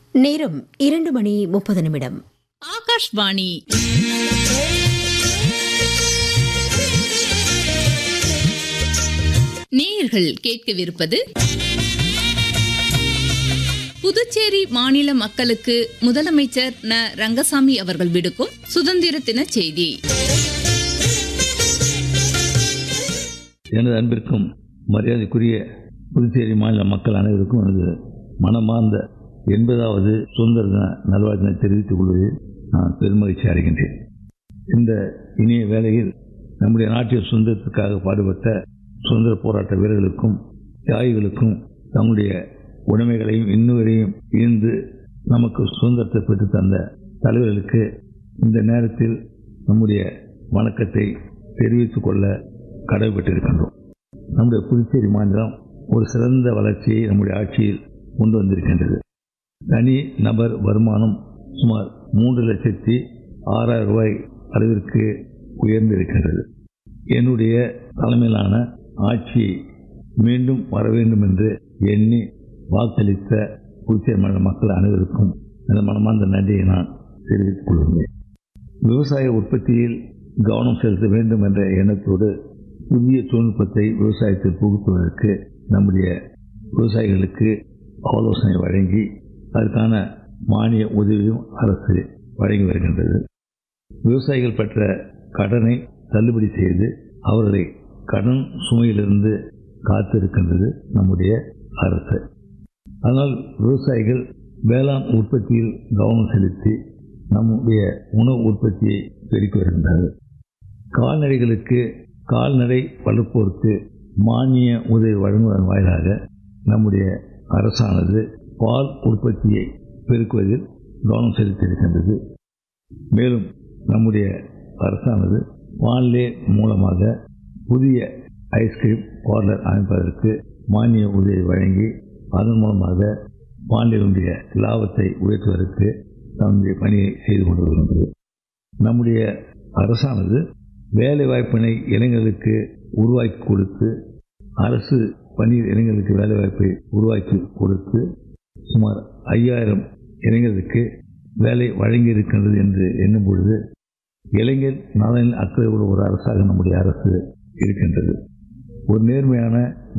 நேரம் இரண்டு மணி முப்பது நிமிடம் ஆகாஷ்வாணி நேயர்கள் கேட்கவிருப்பது புதுச்சேரி மாநில மக்களுக்கு முதலமைச்சர் ந ரங்கசாமி அவர்கள் விடுக்கும் சுதந்திர தின செய்தி எனது அன்பிற்கும் மரியாதைக்குரிய புதுச்சேரி மாநில மக்கள் அனைவருக்கும் எனது மனமார்ந்த எண்பதாவது சுதந்திர தின நல்வாழ்த்தினை தெரிவித்துக் கொள்வதில் நான் பெருமகிழ்ச்சி அடைகின்றேன் இந்த இனிய வேளையில் நம்முடைய நாட்டின் சுதந்திரத்துக்காக பாடுபட்ட சுதந்திர போராட்ட வீரர்களுக்கும் தியாகிகளுக்கும் தம்முடைய உடைமைகளையும் இன்னுவரையும் ஈர்ந்து நமக்கு சுதந்திரத்தை பெற்றுத் தந்த தலைவர்களுக்கு இந்த நேரத்தில் நம்முடைய வணக்கத்தை தெரிவித்துக் கொள்ள கடமைப்பட்டிருக்கின்றோம் நம்முடைய புதுச்சேரி மாநிலம் ஒரு சிறந்த வளர்ச்சியை நம்முடைய ஆட்சியில் கொண்டு வந்திருக்கின்றது தனி நபர் வருமானம் சுமார் மூன்று லட்சத்தி ஆறாயிரம் ரூபாய் அளவிற்கு உயர்ந்திருக்கின்றது என்னுடைய தலைமையிலான ஆட்சியை மீண்டும் வர வேண்டும் என்று எண்ணி வாக்களித்த புதுச்சேரி மாநில மக்கள் அனைவருக்கும் எனது மனமார்ந்த நன்றியை நான் தெரிவித்துக் கொள்கிறேன் விவசாய உற்பத்தியில் கவனம் செலுத்த வேண்டும் என்ற எண்ணத்தோடு புதிய தொழில்நுட்பத்தை விவசாயத்தில் புகுத்துவதற்கு நம்முடைய விவசாயிகளுக்கு ஆலோசனை வழங்கி அதற்கான மானிய உதவியும் அரசு வழங்கி வருகின்றது விவசாயிகள் பெற்ற கடனை தள்ளுபடி செய்து அவர்களை கடன் சுமையிலிருந்து காத்திருக்கின்றது நம்முடைய அரசு அதனால் விவசாயிகள் வேளாண் உற்பத்தியில் கவனம் செலுத்தி நம்முடைய உணவு உற்பத்தியை பெருக்கி வருகின்றார்கள் கால்நடைகளுக்கு கால்நடை வளர்ப்போருக்கு மானிய உதவி வழங்குவதன் வாயிலாக நம்முடைய அரசானது பால் உற்பத்தியை பெருக்குவதில் கவனம் செலுத்தியிருக்கின்றது மேலும் நம்முடைய அரசானது பால்லே மூலமாக புதிய ஐஸ்கிரீம் பார்லர் அமைப்பதற்கு மானிய உதவி வழங்கி அதன் மூலமாக பாலினுடைய லாபத்தை உயர்த்துவதற்கு தன்னுடைய பணியை செய்து கொண்டு வருகின்றது நம்முடைய அரசானது வேலை வாய்ப்பினை இளைஞர்களுக்கு உருவாக்கி கொடுத்து அரசு பணியில் இளைஞர்களுக்கு வேலை வாய்ப்பை உருவாக்கி கொடுத்து சுமார் ஐயாயிரம் இளைஞர்களுக்கு வேலை வழங்கி இருக்கின்றது என்று எண்ணும் பொழுது இளைஞர் நலனில் அக்கறை உள்ள ஒரு அரசாக நம்முடைய அரசு இருக்கின்றது ஒரு நேர்மையான